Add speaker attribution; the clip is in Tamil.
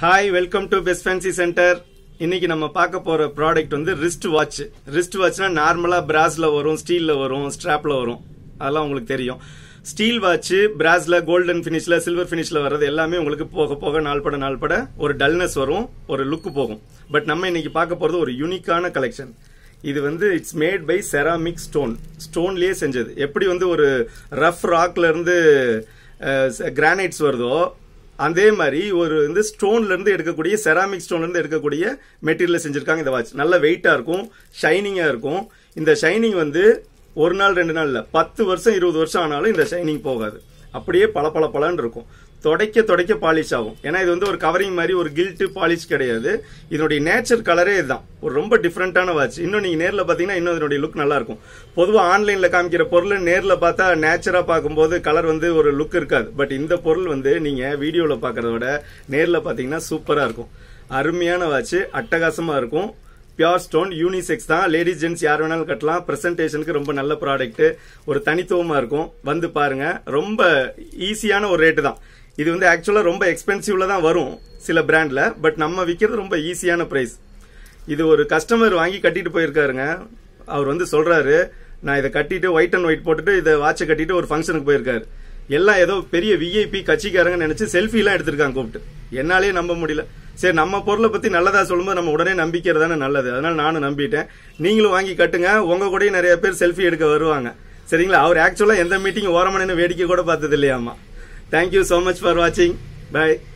Speaker 1: hi welcome to best fancy centre இன்னைக்கு நம்ம பார்க்க போற ப்ராடக்ட் வந்து ரிஸ்ட் வாட்ச் ரிஸ்ட் வாட்ச்னா நார்மலா பிராஸ்ல வரும் ஸ்டீல்ல வரும் ஸ்ட்ராப்ல வரும் அதெல்லாம் உங்களுக்கு தெரியும் ஸ்டீல் வாட்ச் பிராஸ்ல கோல்டன் ஃபினிஷ்ல சில்வர் ஃபினிஷ்ல வர்றது எல்லாமே உங்களுக்கு போக போக நாள்பட நாள்பட ஒரு டல்னஸ் வரும் ஒரு லுக் போகும் பட் நம்ம இன்னைக்கு பார்க்க போறது ஒரு யூனிக்கான கலெக்ஷன் இது வந்து it's made by ceramic stone ஸ்டோன்லயே செஞ்சது எப்படி வந்து ஒரு ரஃப் ராக்ல இருந்து கிரானைட்ஸ் வருதோ அதே மாதிரி ஒரு வந்து ஸ்டோன்ல இருந்து எடுக்கக்கூடிய செராமிக் ஸ்டோன்ல இருந்து எடுக்கக்கூடிய மெட்டீரியல் செஞ்சிருக்காங்க இந்த வாட்ச் நல்ல வெயிட்டா இருக்கும் ஷைனிங்கா இருக்கும் இந்த ஷைனிங் வந்து ஒரு நாள் ரெண்டு நாள் இல்ல பத்து வருஷம் இருபது வருஷம் ஆனாலும் இந்த ஷைனிங் போகாது அப்படியே பல பல பலன்னு இருக்கும் தொடக்க தொடக்க பாலிஷ் ஆகும் ஏன்னா இது வந்து ஒரு கவரிங் மாதிரி ஒரு கில்ட்டு பாலிஷ் கிடையாது இதனுடைய நேச்சர் கலரே இதுதான் ஒரு ரொம்ப டிஃப்ரெண்டான வாட்ச் இன்னும் நீங்க நேர்ல பாத்தீங்கன்னா இன்னும் இதனுடைய லுக் நல்லா இருக்கும் பொதுவா ஆன்லைன்ல காமிக்கிற பொருள் நேர்ல பார்த்தா நேச்சரா பார்க்கும்போது கலர் வந்து ஒரு லுக் இருக்காது பட் இந்த பொருள் வந்து நீங்க வீடியோல பாக்குறத விட நேர்ல பாத்தீங்கன்னா சூப்பரா இருக்கும் அருமையான வாட்ச் அட்டகாசமா இருக்கும் பியோர் ஸ்டோன் யூனிசெக்ஸ் தான் லேடிஸ் ஜென்ஸ் யார் வேணாலும் கட்டலாம் பிரசன்டேஷனுக்கு ரொம்ப நல்ல ப்ராடக்ட் ஒரு தனித்துவமா இருக்கும் வந்து பாருங்க ரொம்ப ஈஸியான ஒரு ரேட்டு தான் இது வந்து ஆக்சுவலா ரொம்ப எக்ஸ்பென்சிவ்ல தான் வரும் சில பிராண்ட்ல பட் நம்ம விற்கிறது ரொம்ப ஈஸியான பிரைஸ் இது ஒரு கஸ்டமர் வாங்கி கட்டிட்டு போயிருக்காருங்க அவர் வந்து சொல்றாரு நான் இதை கட்டிட்டு ஒயிட் அண்ட் ஒயிட் போட்டுட்டு இதை வாட்சை கட்டிட்டு ஒரு ஃபங்க்ஷனுக்கு போயிருக்காரு எல்லாம் ஏதோ பெரிய விஐபி கட்சிக்காரங்க நினைச்சு செல்ஃபி எல்லாம் எடுத்திருக்காங்க கூப்பிட்டு என்னாலே நம்ப முடியல சரி நம்ம பொருளை பத்தி நல்லதா சொல்லும்போது நம்ம உடனே நம்பிக்கிறது தானே நல்லது அதனால நானும் நம்பிட்டேன் நீங்களும் வாங்கி கட்டுங்க உங்க கூடயும் நிறைய பேர் செல்ஃபி எடுக்க வருவாங்க சரிங்களா அவர் ஆக்சுவலா எந்த மீட்டிங் ஓரமான வேடிக்கை கூட பார்த்தது இல்லையாமா தேங்க்யூ so மச் ஃபார் வாட்சிங் பை